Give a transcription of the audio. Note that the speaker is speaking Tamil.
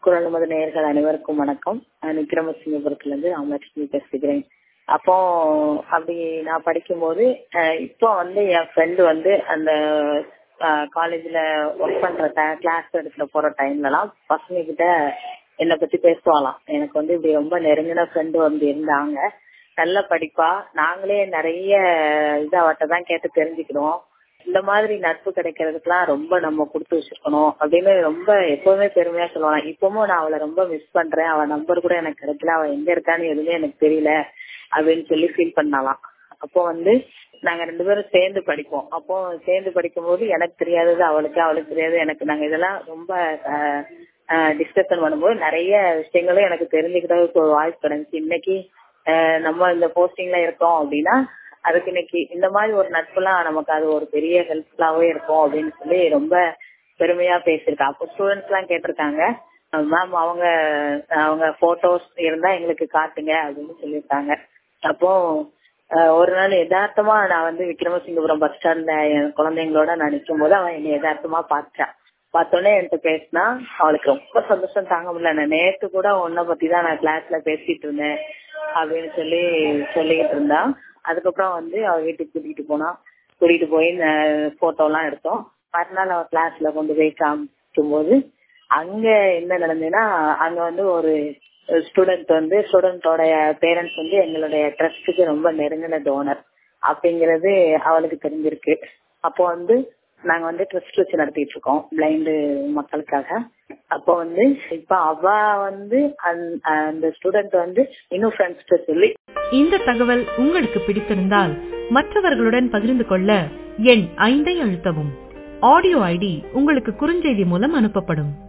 குரல் நமது நேயர்கள் அனைவருக்கும் வணக்கம் நான் விக்ரமசிங்கபுரத்துல இருந்து ராமலட்சுமி பேசுகிறேன் அப்போ அப்படி நான் படிக்கும்போது அஹ், இப்போ வந்து என் ஃப்ரெண்டு வந்து அந்த காலேஜ்ல ஒர்க் பண்ற கிளாஸ் எடுத்துல போற டைம்லலாம் பசங்க கிட்ட என்னை பத்தி பேசுவாளாம் எனக்கு வந்து இப்படி ரொம்ப நெருங்கின ஃப்ரெண்டு வந்து இருந்தாங்க நல்ல படிப்பா நாங்களே நிறைய இது அவட்ட தான் கேட்டு தெரிஞ்சுக்கணும் இந்த மாதிரி நட்பு கிடைக்கிறதுக்குலாம் ரொம்ப நம்ம கொடுத்து வச்சிருக்கணும் அப்படின்னு ரொம்ப எப்பவுமே பெருமையா சொல்லுவாங்க இப்பவும் நான் அவளை ரொம்ப மிஸ் பண்றேன் அவ நம்பர் கூட எனக்கு கிடைக்கல அவ எங்க இருக்கான்னு எதுவுமே எனக்கு தெரியல அப்படின்னு சொல்லி ஃபீல் பண்ணலாம் அப்போ வந்து நாங்க ரெண்டு பேரும் சேர்ந்து படிப்போம் அப்போ சேர்ந்து படிக்கும்போது எனக்கு தெரியாதது அவளுக்கு அவளுக்கு தெரியாது எனக்கு நாங்க இதெல்லாம் ரொம்ப டிஸ்கஷன் பண்ணும்போது நிறைய விஷயங்களும் எனக்கு தெரிஞ்சுக்கிட்டதுக்கு ஒரு வாய்ப்பு கிடைச்சு இன்னைக்கு அஹ், நம்ம இந்த போஸ்டிங்ல இருக்கோம் அப்படின்னா அதுக்கு இன்னைக்கு இந்த மாதிரி ஒரு நட்புலாம் நமக்கு அது ஒரு பெரிய ஹெல்ப்ஃபுல்லாவே இருக்கும் அப்படின்னு சொல்லி ரொம்ப பெருமையா பேசியிருக்கா அப்போ ஸ்டூடெண்ட்ஸ் எல்லாம் கேட்டிருக்காங்க மேம் அவங்க அவங்க போட்டோஸ் இருந்தா எங்களுக்கு காட்டுங்க அப்படின்னு சொல்லியிருக்காங்க அப்போ அஹ், ஒரு நாள் யதார்த்தமா நான் வந்து விக்ரமசிங்கபுரம் பஸ் ஸ்டாண்ட்ல என் குழந்தைங்களோட நான் நிற்கும் போது அவன் என்னை யதார்த்தமா பார்த்தா பார்த்தோன்னே என்கிட்ட பேசினா அவளுக்கு ரொம்ப சந்தோஷம் தாங்க முடியல நான் நேத்து கூட உன்னை பத்தி தான் நான் கிளாஸ்ல பேசிட்டு இருந்தேன் அப்படின்னு சொல்லி சொல்லிக்கிட்டு இருந்தா அதுக்கப்புறம் வந்து அவ வீட்டுக்கு கூட்டிட்டு போனா கூட்டிட்டு போய் போட்டோ எல்லாம் எடுத்தோம் மறுநாள் அவ கிளாஸ்ல கொண்டு போய் காமிக்கும் போது அங்க என்ன நடந்ததுன்னா அங்க வந்து ஒரு ஸ்டூடெண்ட் வந்து ஸ்டூடெண்டோட பேரண்ட்ஸ் வந்து எங்களுடைய ட்ரஸ்டுக்கு ரொம்ப நெருங்கின டோனர் அப்படிங்கறது அவளுக்கு தெரிஞ்சிருக்கு அப்போ வந்து நாங்க வந்து ட்ரஸ்ட் வச்சு நடத்திட்டு இருக்கோம் பிளைண்டு மக்களுக்காக அப்போ வந்து இப்ப அவ வந்து அந்த- அந்த ஸ்டூடெண்ட் வந்து இன்னும் ஃப்ரெண்ட்ஸ்ட சொல்லி இந்த தகவல் உங்களுக்கு பிடித்திருந்தால் மற்றவர்களுடன் பகிர்ந்து கொள்ள எண் ஐந்தை அழுத்தவும் ஆடியோ ஐடி உங்களுக்கு குறுஞ்செய்தி மூலம் அனுப்பப்படும்